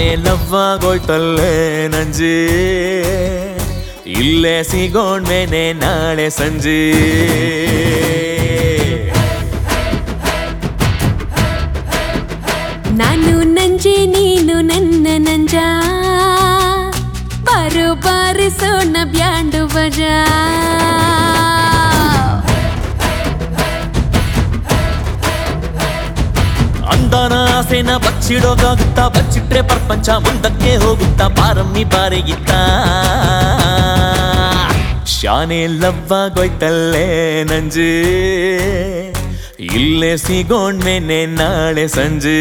ಲವ್ವಾಗೋಯ್ತಲ್ಲೇ ನಂಜಿ ಇಲ್ಲೇ ಸಿಗೋಣ್ಮೇನೆ ನಾಳೆ ಸಂಜೆ ನಾನು ನಂಜೆ ನೀನು ನನ್ನ ನಂಜ ಬಾರು ಬಾರಿಸೋಣ ಬ್ಯಾಂಡು ಬಜಾ ಅಂದಾನ ಆಸೆನ ಬಚ್ಚಿಡೋಕಾಗುತ್ತಾ ಬಚ್ಚಿಟ್ರೆ ಪ್ರಪಂಚ ಮುಂದಕ್ಕೆ ಹೋಗುತ್ತಾ ಪಾರಮ್ಮಿ ಬಾರಿಗಿತ್ತ ಶಾನೆ ಲವ್ವಾಗೋಯ್ತಲ್ಲೇ ನಂಜೆ ಇಲ್ಲೇ ಸಿಗೋಣ್ಮೇನೆ ನಾಳೆ ಸಂಜೆ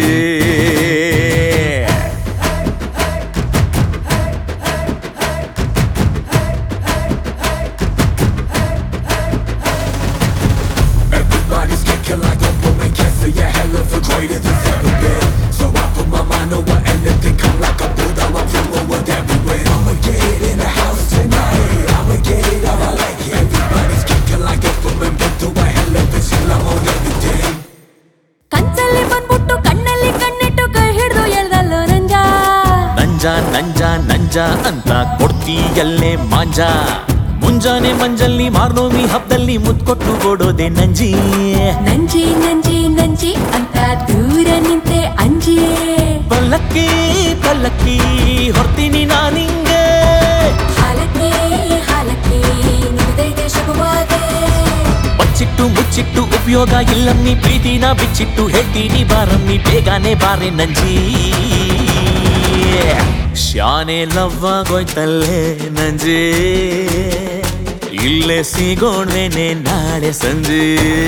Everybody's kicking like a woman can't see a hell of a greater than ever been. So I put my mind over anything, come like a bull, I'm feeling with everywhere. I'ma get it in the house tonight. I'ma get it how I like it. Everybody's kicking like a woman, been through a hell of a shit, I'm on everything. ಕನ್ಸಲ್ಲಿ ಬಂದ್ಬಿಟ್ಟು ಕಣ್ಣಲ್ಲಿ ಕಣ್ಣಿಟ್ಟು ಕೈ ಹಿಡ್ದು ಎಳ್ದಲ್ಲೋ ನಂಜ ನಂಜ ನಂಜ ನಂಜ ಅಂತ ಕೊಡ್ತೀಯಲ್ಲೇ ಮಾಂಜ ಮುಂಜಾನೆ ಮಂಜಲ್ಲಿ ಮಾರ್ನೋಮಿ ಹಬ್ಬದಲ್ಲಿ ಮುತ್ಕೊಟ್ಟು ಕೊಡೋದೆ ನಂಜಿ ನಂಜಿ ನಂಜಿ ನಂಜಿ ಅಂತ ದೂರ ನಿಂತೆ ಅಂಜಿ ಪಲ್ಲಕ್ಕಿ ಪಲ್ಲಕ್ಕಿ ಹೊರ್ತೀನಿ ನಾನಿಂಗೆ ಹಾಲಕ್ಕೆ ಹಾಲಕ್ಕೆ ನಿಲ್ದೈತೆ ಶುಭವಾಗೆ ಬಚ್ಚಿಟ್ಟು ಮುಚ್ಚಿಟ್ಟು ಉಪಯೋಗ ಇಲ್ಲಮ್ಮಿ ಪ್ರೀತಿನ ಬಿಚ್ಚಿಟ್ಟು ಹೇಳ್ತೀನಿ ಬಾರಮ್ಮಿ ಬೇಗನೆ ಬಾರೆ ನಂಜಿ ಶಾನೆ ಲವ್ವಾಗೋಯ್ತಲ್ಲೇ ನಂಜಿ ಇಲ್ಲೇ ಸಿಗೋಣ್ವೇನೆ ನಾಳೆ ಸಂಜೆ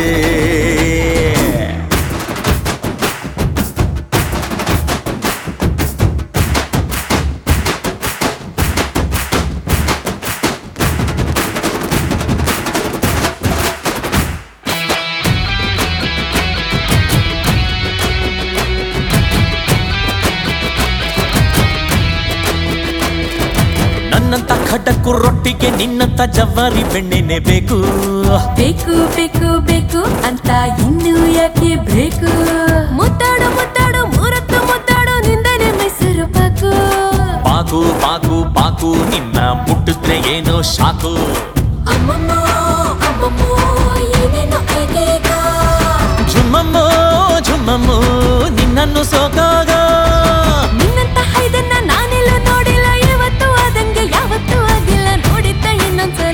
ನನ್ನಂತ ಖಡಕ್ಕು ರೊಟ್ಟಿಗೆ ನಿನ್ನಂತ ಜವಾರಿ ಬೆಣ್ಣೆನೆ ಬೇಕು ಬೇಕು ಬೇಕು ಬೇಕು ಅಂತ ಇನ್ನು ಯಾಕೆ ಬೇಕು ಮುತ್ತಾಡು ಮುತ್ತಾಡು ಮೂರತ್ತು ಮುತ್ತಾಡು ನಿಂದನೆ ಮೈಸೂರು ಪಾಕು ಪಾಕು ಪಾಕು ಪಾಕು ನಿನ್ನ ಮುಟ್ಟಿದ್ರೆ ಏನೋ ಶಾಕು ಅಮ್ಮಮ್ಮ ಅಮ್ಮಮ್ಮ ಏನೇನೋ ಏಕೇಕ ಝುಮ್ಮಮ್ಮೋ ಝುಮ್ಮಮ್ಮೋ ನಿನ್ನನ್ನು ಸೋಕಾಗ ನಿನ್ನಂತ ಹೈದನ್ನ ನಾನೆಲ್ಲೂ ನೋಡಿಲ್ಲ ಇವತ್ತು ಆದಂಗೆ ಯಾವತ್ತೂ ಆಗಿಲ್ಲ ನೋಡಿದ್ದ ಇನ್ನೊಂದ್ಸಲ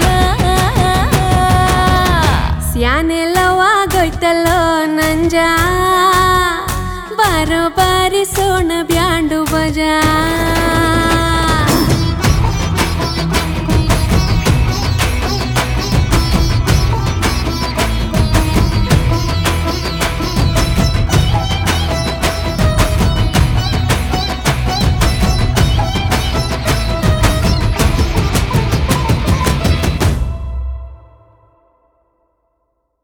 ಸ್ಯಾನೆಲ್ಲವಾಗೋಯ್ತಲ್ಲೋ ನಂಜ ಬಾರೋ ಬಾರಿಸೋಣ ಬ್ಯಾಂಡು ಬಜಾ